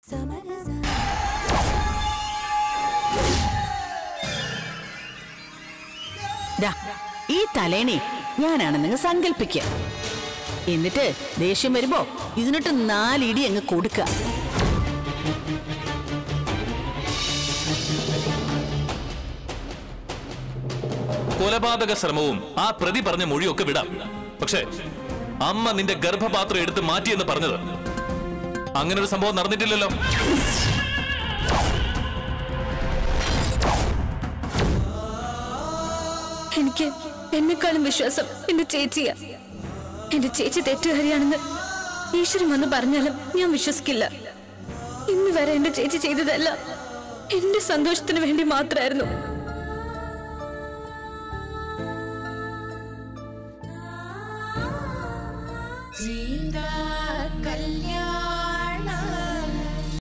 ദാ, ഈ തലേണി ഞാനാണ് നിങ്ങൾ സങ്കല്പിക്കുക എന്നിട്ട് ദേഷ്യം വരുമ്പോ ഇതിനിട്ട് നാലിടി അങ്ങ് കൊടുക്കുക കൊലപാതക ശ്രമവും ആ പ്രതി പറഞ്ഞ മൊഴിയൊക്കെ വിടാം പക്ഷേ അമ്മ നിന്റെ ഗർഭപാത്രം എടുത്ത് മാറ്റിയെന്ന് പറഞ്ഞത് അങ്ങനെ ഒരു സംഭവം നടന്നിട്ടില്ലല്ലോ എനിക്ക് എന്നെക്കാളും വിശ്വാസം എന്റെ ചേച്ചിയാ എന്റെ ചേച്ചി തെറ്റുകാരിയാണെന്ന് ഈശ്വരൻ വന്ന് പറഞ്ഞാലും ഞാൻ വിശ്വസിക്കില്ല ഇന്ന് വരെ എന്റെ ചേച്ചി ചെയ്തതല്ല എന്റെ സന്തോഷത്തിന് വേണ്ടി മാത്രമായിരുന്നു